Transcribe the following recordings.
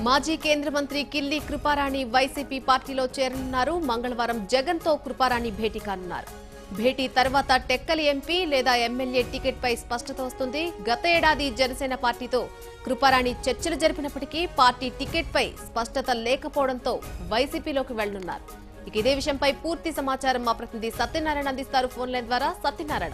మాజీ కేంద్ర మంత్రి కిల్లి కృపారాణి వైసీపీ పార్టీలో చేరనున్నారు మంగళవారం జగన్ తో కృపారాణి భేటీ కానున్నారు భేటీ తర్వాత టెక్కలి ఎంపీ లేదా ఎమ్మెల్యే టికెట్ పై స్పష్టత వస్తుంది గత ఏడాది జనసేన పార్టీతో కృపారాణి చర్చలు జరిపినప్పటికీ పార్టీ టికెట్ పై స్పష్టత లేకపోవడంతో వైసీపీలోకి వెళ్లనున్నారు ఇక ఇదే విషయంపై పూర్తి సమాచారం మా ప్రతినిధి సత్యనారాయణ అందిస్తారు ఫోన్ లైన్ ద్వారా సత్యనారాయణ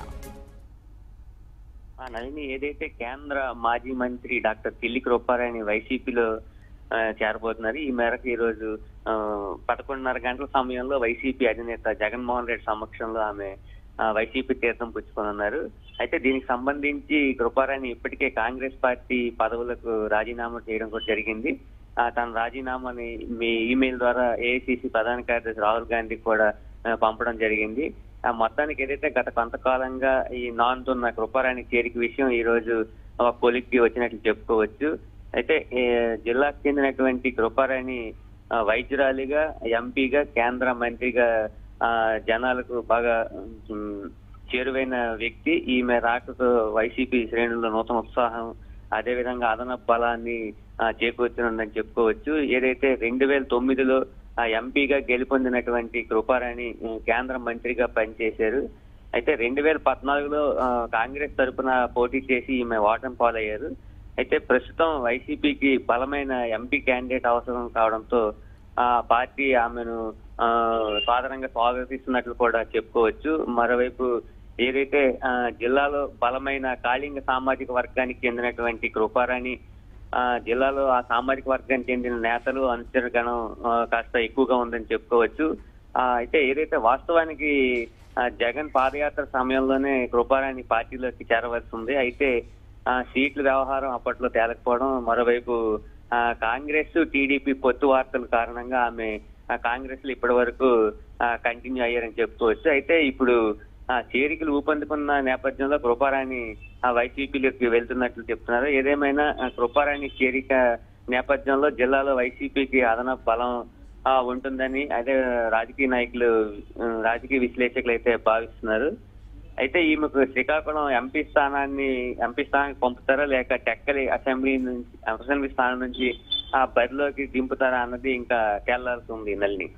ఆ నళిని ఏదైతే కేంద్ర మాజీ మంత్రి డాక్టర్ కిల్లి కృపారాయణ వైసీపీలో ఆ, చేరబోతున్నారు ఈ మేరకు ఈ రోజు ఆ, పదకొండున్నర గంటల సమయంలో వైసీపీ అధినేత జగన్మోహన్ రెడ్డి సమక్షంలో ఆమె ఆ, వైసీపీ తీర్థం పుచ్చుకోనున్నారు అయితే దీనికి సంబంధించి కృపారాణి ఇప్పటికే కాంగ్రెస్ పార్టీ పదవులకు రాజీనామా చేయడం కూడా జరిగింది ఆ, తన రాజీనామాని మీ ఈమెయిల్ ద్వారా ఏఐసిసి ప్రధాన కార్యదర్శి రాహుల్ గాంధీకి కూడా ఆ, పంపడం జరిగింది ఆ మొత్తానికి ఏదైతే గత కొంతకాలంగా ఈ నాన్తున్న కృపారాణి చేరిక విషయం ఈ రోజు ఒక కొలిక్కి వచ్చినట్లు చెప్పుకోవచ్చు అయితే ఏ, జిల్లాకు చెందినటువంటి కృపారాణి ఆ, వైద్యురాలిగా ఎంపీగా కేంద్ర మంత్రిగా ఆ, జనాలకు బాగా ఉమ్, చేరువైన వ్యక్తి ఈమె రాకతో వైసీపీ శ్రేణుల్లో నూతన ఉత్సాహం అదేవిధంగా అదనపు బలాన్ని ఆ, చేకూర్చనుందని చెప్పుకోవచ్చు ఏదైతే రెండు వేల తొమ్మిదిలో ఆ ఎంపీగా గెలుపొందినటువంటి కృపారాణి ఉమ్, కేంద్ర మంత్రిగా పనిచేశారు అయితే రెండు వేల పద్నాలుగులో ఆ, కాంగ్రెస్ తరపున పోటీ చేసి ఈమె ఓటమి పాలయ్యారు అయితే ప్రస్తుతం వైసీపీకి బలమైన ఎంపీ క్యాండిడేట్ అవసరం కావడంతో ఆ పార్టీ ఆమెను ఆ, సాధారణంగా స్వాగతిస్తున్నట్లు కూడా చెప్పుకోవచ్చు మరోవైపు ఏదైతే ఆ, జిల్లాలో బలమైన కాళింగ సామాజిక వర్గానికి చెందినటువంటి కృపారాణి ఆ జిల్లాలో ఆ సామాజిక వర్గానికి చెందిన నేతలు అనుచర గణం ఆ, కాస్త ఎక్కువగా ఉందని చెప్పుకోవచ్చు ఆ, అయితే ఏదైతే వాస్తవానికి ఆ, జగన్ పాదయాత్ర సమయంలోనే కృపారాణి పార్టీలోకి చేరవలసి ఉంది అయితే ఆ, సీట్ల వ్యవహారం అప్పట్లో తేలకపోవడం మరోవైపు ఆ, కాంగ్రెస్ టీడీపీ పొత్తు వార్తల కారణంగా ఆమె ఆ, కాంగ్రెస్ లో ఇప్పటి వరకు కంటిన్యూ అయ్యారని చెప్పుకోవచ్చు అయితే ఇప్పుడు ఆ చేరికలు ఊపందుకున్న నేపథ్యంలో కృపారాణి ఆ వైసీపీలోకి వెళ్తున్నట్లు చెప్తున్నారు ఏదేమైనా ఆ, కృపారాణి చేరిక నేపథ్యంలో జిల్లాలో వైసీపీకి అదనపు బలం ఆ, ఉంటుందని అదే రాజకీయ నాయకులు ఆ, రాజకీయ విశ్లేషకులు అయితే భావిస్తున్నారు అయితే ఈమెకు శ్రీకాకుళం ఎంపీ స్థానాన్ని ఎంపీ స్థానానికి పంపుతారా లేక టెక్కలి అసెంబ్లీ నుంచి అసెంబ్లీ స్థానం నుంచి ఆ బరిలోకి దింపుతారా అన్నది ఇంకా తేలాల్సి ఉంది నల్ని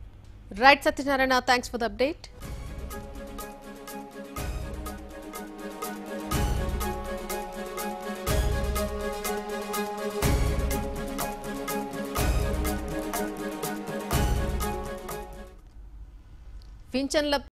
right Satyanarayana thanks for the update పింఛన్ల